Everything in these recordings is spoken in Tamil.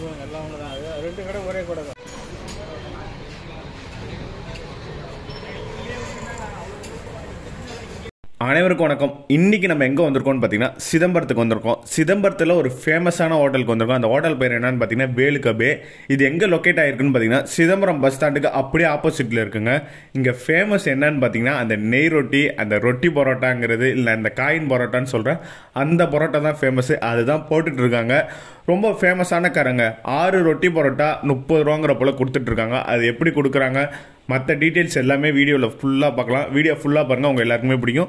சொல்லுவாங்க எல்லாம் ஒன்று தான் அது ரெண்டு கடை ஒரே கடை தான் அனைவருக்கும் வணக்கம் இன்னைக்கு நம்ம எங்கே வந்திருக்கோம்னு பார்த்தீங்கன்னா சிதம்பரத்துக்கு வந்திருக்கோம் சிதம்பரத்தில் ஒரு ஃபேமஸான ஹோட்டலுக்கு வந்திருக்கோம் அந்த ஹோட்டல் பேர் என்னன்னு பார்த்தீங்கன்னா வேலுக்கபே இது எங்கே லொக்கேட் ஆயிருக்குன்னு பார்த்தீங்கன்னா சிதம்பரம் பஸ் ஸ்டாண்டுக்கு அப்படியே ஆப்போசிட்டில் இருக்குங்க இங்கே ஃபேமஸ் என்னன்னு பார்த்தீங்கன்னா அந்த நெய் ரொட்டி அந்த ரொட்டி பரோட்டாங்கிறது இல்லை அந்த காயின் பரோட்டான்னு சொல்கிறேன் அந்த பரோட்டா தான் ஃபேமஸ் அதுதான் போட்டுட்டு இருக்காங்க ரொம்ப ஃபேமஸான கரங்க ஆறு ரொட்டி பரோட்டா முப்பது ரூபாங்கிற போல் கொடுத்துட்ருக்காங்க அது எப்படி கொடுக்குறாங்க மற்ற டீட்டெயில்ஸ் எல்லாமே வீடியோவில் ஃபுல்லாக பார்க்கலாம் வீடியோ ஃபுல்லாக பாருங்கள் உங்கள் எல்லாருக்குமே பிடிக்கும்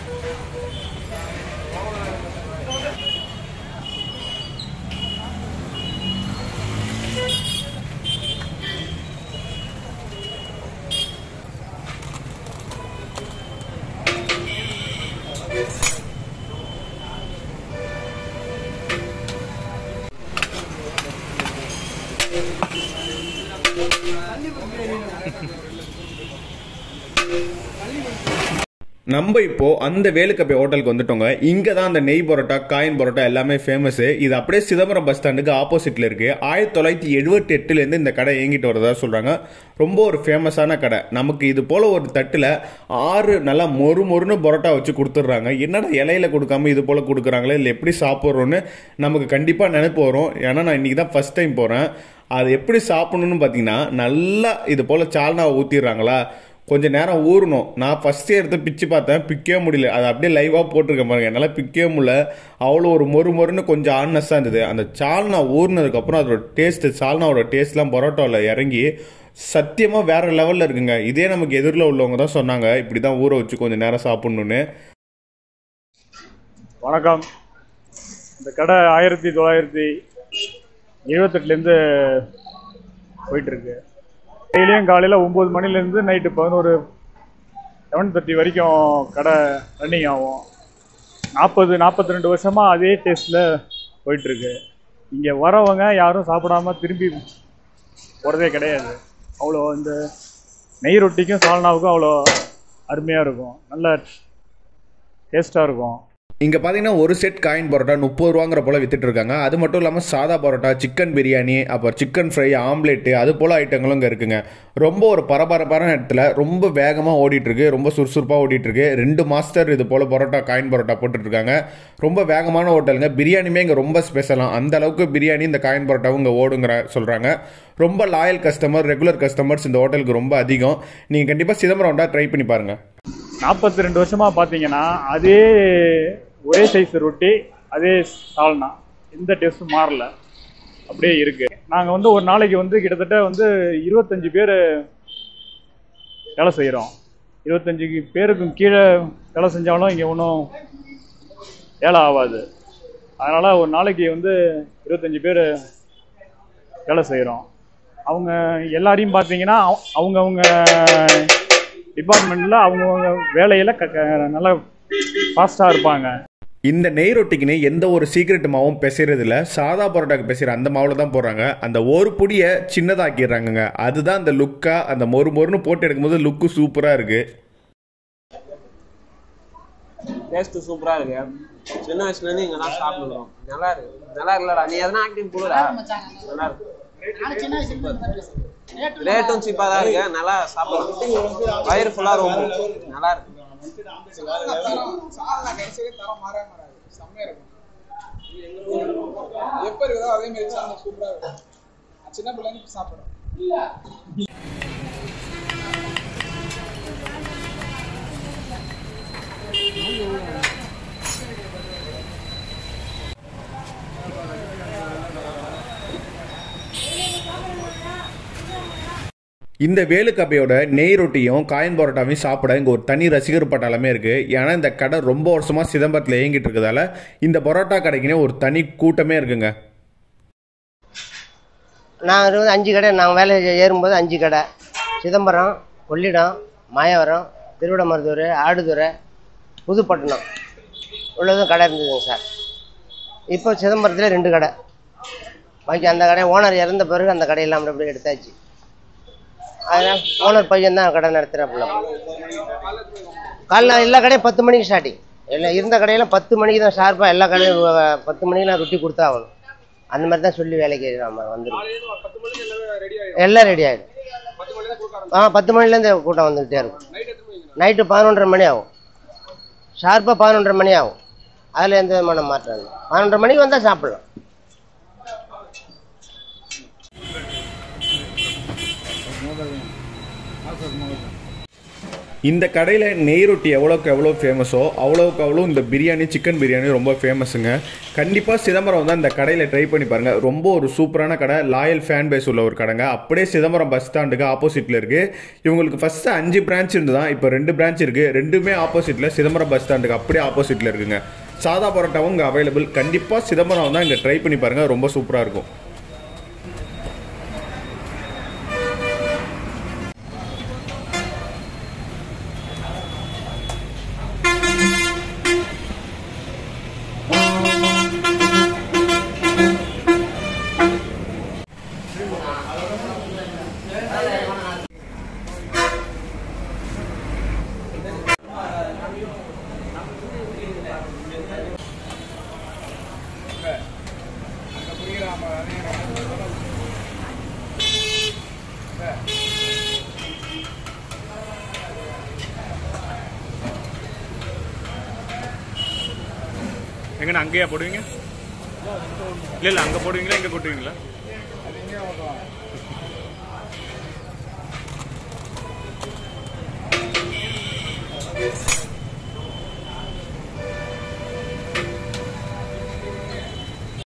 நம்ம இப்போ அந்த வேலுக்கப்பை ஹோட்டலுக்கு வந்துட்டோங்க இங்கே தான் அந்த நெய் பரோட்டா காயின் பரோட்டா எல்லாமே ஃபேமஸ் இது அப்படியே சிதம்பரம் பஸ் ஸ்டாண்டுக்கு ஆப்போசிட்ல இருக்கு ஆயிரத்தி தொள்ளாயிரத்தி எழுபத்தி எட்டுலேருந்து இந்த கடை இயங்கிட்டு வரதா சொல்றாங்க ரொம்ப ஒரு ஃபேமஸான கடை நமக்கு இது போல ஒரு தட்டில் ஆறு நல்லா மொறு மொறுன்னு பரோட்டா வச்சு கொடுத்துட்றாங்க என்னடா இலையில கொடுக்காம இது போல கொடுக்குறாங்களே இல்லை எப்படி சாப்பிட்றோன்னு நமக்கு கண்டிப்பாக நினைப்பு வரும் ஏன்னா நான் இன்னைக்கு தான் ஃபர்ஸ்ட் டைம் போகிறேன் அது எப்படி சாப்பிடணும்னு பார்த்தீங்கன்னா நல்லா இது போல் சால்னாவை ஊற்றிடுறாங்களா கொஞ்சம் நேரம் ஊறணும் நான் ஃபஸ்ட்டே எடுத்து பிச்சு பார்த்தேன் பிக்கவே முடியல அது அப்படியே லைவாக போட்டிருக்கேன் பாருங்க என்னால் பிக்கவே முடியல அவ்வளோ ஒரு மொறு மொறுன்னு கொஞ்சம் ஆன்னஸாக இருந்தது அந்த சால்னா ஊறினதுக்கப்புறம் அதோட டேஸ்ட்டு சால்னாவோட டேஸ்ட்லாம் பரோட்டாவில் இறங்கி சத்தியமாக வேற லெவலில் இருக்குங்க இதே நமக்கு எதிரில் உள்ளவங்க தான் சொன்னாங்க இப்படி தான் ஊற வச்சு கொஞ்சம் நேரம் சாப்பிட்ணுன்னு வணக்கம் இந்த கடை ஆயிரத்தி தொள்ளாயிரத்தி எழுபத்தெட்டுலேருந்து போயிட்டுருக்கு டெய்லியும் காலையில் ஒம்பது மணிலேருந்து நைட்டு பதினோரு செவன் தேர்ட்டி வரைக்கும் கடை ரன்னிங் ஆகும் நாற்பது நாற்பத்தி ரெண்டு வருஷமாக அதே டேஸ்ட்டில் போயிட்டுருக்கு இங்கே வரவங்க யாரும் சாப்பிடாம திரும்பி போகிறதே கிடையாது அவ்வளோ இந்த நெய் ரொட்டிக்கும் சால்னாவுக்கும் அவ்வளோ அருமையாக இருக்கும் நல்ல டேஸ்ட்டாக இருக்கும் இங்கே பார்த்தீங்கன்னா ஒரு செட் காயின் பரோட்டா முப்பது ரூபாங்கிற போல் வித்துட்டு இருக்காங்க அது மட்டும் இல்லாமல் சாதா பரோட்டா சிக்கன் பிரியாணி அப்புறம் சிக்கன் ஃப்ரை ஆம்லெட்டு அது போல் ஐட்டங்களும் இங்கே இருக்குங்க ரொம்ப ஒரு பரபரப்பான இடத்துல ரொம்ப வேகமாக ஓடிட்டு இருக்கு ரொம்ப சுறுசுறுப்பாக ஓடிட்டு இருக்கு ரெண்டு மாஸ்டர் இது போல் பரோட்டா காயின் பரோட்டா போட்டுட்டு இருக்காங்க ரொம்ப வேகமான ஹோட்டலுங்க பிரியாணியுமே இங்கே ரொம்ப ஸ்பெஷலாம் அந்த அளவுக்கு பிரியாணி இந்த காயின் பரோட்டாவும் இங்கே ஓடுங்கிற சொல்கிறாங்க ரொம்ப லாயல் கஸ்டமர் ரெகுலர் கஸ்டமர்ஸ் இந்த ஹோட்டலுக்கு ரொம்ப அதிகம் நீங்கள் கண்டிப்பாக சிதம்பரம் வந்தா ட்ரை பண்ணி பாருங்கள் நாற்பத்தி ரெண்டு வருஷமாக பார்த்தீங்கன்னா அதே ஒரே சைஸ் ரொட்டி அதே சால்னா எந்த டேஸ்ட்டும் மாறல அப்படியே இருக்கு நாங்கள் வந்து ஒரு நாளைக்கு வந்து கிட்டத்தட்ட வந்து இருபத்தஞ்சி பேர் வேலை செய்கிறோம் இருபத்தஞ்சி பேருக்கும் கீழே வேலை செஞ்சாலும் இங்கே ஒன்றும் வேலை ஆகாது அதனால் ஒரு நாளைக்கு வந்து இருபத்தஞ்சி பேர் வேலை செய்கிறோம் அவங்க எல்லாரையும் பார்த்தீங்கன்னா அவ- அவங்கவங்க டிபார்ட்மெண்ட்டில் அவங்கவுங்க வேலையில் க க- நல்லா ஃபாஸ்ட்டாக இருப்பாங்க இந்த நெய் ரொட்டிக்குன்னு எந்த ஒரு சீக்ரெட் மாவும் பிசைறது இல்ல சாதா பரோட்டாக்கு பிசைற அந்த மாவுல தான் போடுறாங்க அந்த ஒரு பொடியை சின்னதாக்கிடுறாங்கங்க அதுதான் அந்த லுக்கா அந்த மொறு மொறுன்னு போட்டு எடுக்கும்போது லுக்கு சூப்பரா இருக்கு டேஸ்ட் சூப்பரா இருக்கு சின்ன வயசுல இருந்து இங்க தான் சாப்பிடுறோம் நல்லா இருக்கு நல்லா இருக்குல்லடா நீ எதனா ஆக்டிங் கொடுடா நல்லா இருக்கு ரேட்டும் சீப்பா தான் இருக்கு நல்லா சாப்பிடலாம் வயிறு ஃபுல்லா ரொம்ப நல்லா இருக்கு எப்ப இருக்குதோ அதே மாதிரி சாப்பிட சூப்பரா இருக்கும் சின்ன பிள்ளைங்க சாப்பிடும் இந்த வேலுக்கப்பையோட நெய் ரொட்டியும் காயின் பரோட்டாவையும் சாப்பிட இங்கே ஒரு தனி ரசிகர் பட்டாளமே இருக்கு ஏன்னா இந்த கடை ரொம்ப வருஷமா சிதம்பரத்தில் இயங்கிட்டு இருக்கிறதால இந்த பரோட்டா கடைக்குனே ஒரு தனி கூட்டமே இருக்குங்க நாங்கள் வந்து அஞ்சு கடை நாங்கள் வேலை ஏறும்போது அஞ்சு கடை சிதம்பரம் கொள்ளிடம் மாயவரம் திருவிடமருதூர் ஆடுதுறை புதுப்பட்டினம் உள்ளதும் கடை இருந்ததுங்க சார் இப்போ சிதம்பரத்தில் ரெண்டு கடை பாக்கி அந்த கடை ஓனர் இறந்த பிறகு அந்த கடையெல்லாம் அப்படி அப்படியே எடுத்தாச்சு அதனால் ஓனர் பையன் தான் கடை நடத்துகிறாப்புல காலைல எல்லா கடையும் பத்து மணிக்கு ஸ்டார்டிங் எல்லாம் இருந்த கடையில் பத்து மணிக்கு தான் ஷார்ப்பாக எல்லா கடையும் அஹ், பத்து மணிக்கு நான் ரொட்டி கொடுத்தாகணும் அந்த மாதிரி தான் சொல்லி வேலைக்கு நம்ம வந்துடும் காலையில ஒரு பத்து மணிக்கு எல்லாமே ரெடி ஆயிடும் எல்லாம் ரெடி ஆகிடும் பத்து மணில கொடுக்க ஆ பத்து மணிலேருந்து கூட்டம் வந்துக்கிட்டே இருக்கும் நைட் எத்தனை மணிக்கு நைட்டு பதினொன்றரை மணி ஆகும் ஷார்ப்பாக பதினொன்றரை மணி ஆகும் அதில் எந்த விதமான மாற்றம் இல்லை பதினொன்றரை மணிக்கு வந்தால் சாப்பிடலாம் இந்த கடையில் நெய் ரொட்டி எவ்வளோக்கு எவ்வளோ ஃபேமஸோ அவ்வளோக்கு அவ்வளோ இந்த பிரியாணி சிக்கன் பிரியாணி ரொம்ப ஃபேமஸுங்க கண்டிப்பாக சிதம்பரம் வந்து இந்த கடையில் ட்ரை பண்ணி பாருங்கள் ரொம்ப ஒரு சூப்பரான கடை லாயல் ஃபேன் பேஸ் உள்ள ஒரு கடைங்க அப்படியே சிதம்பரம் பஸ் ஸ்டாண்டுக்கு ஆப்போசிட்டில் இருக்குது இவங்களுக்கு ஃபஸ்ட்டு அஞ்சு பிரான்ச் இருந்து தான் இப்போ ரெண்டு பிரான்ச் இருக்குது ரெண்டுமே ஆப்போசிட்டில் சிதம்பரம் பஸ் ஸ்டாண்டுக்கு அப்படியே ஆப்போசிட்டில் இருக்குங்க சாதா பரோட்டாவும் இங்கே அவைலபிள் கண்டிப்பாக சிதம்பரம் தான் இங்கே ட்ரை பண்ணி பாருங்கள் ரொம்ப சூப்பராக இருக்கும் எங்கண்ணா அங்கேயா போடுவீங்க இல்லை இல்லை அங்கே போடுவீங்களா இங்கே கொட்டுவீங்களா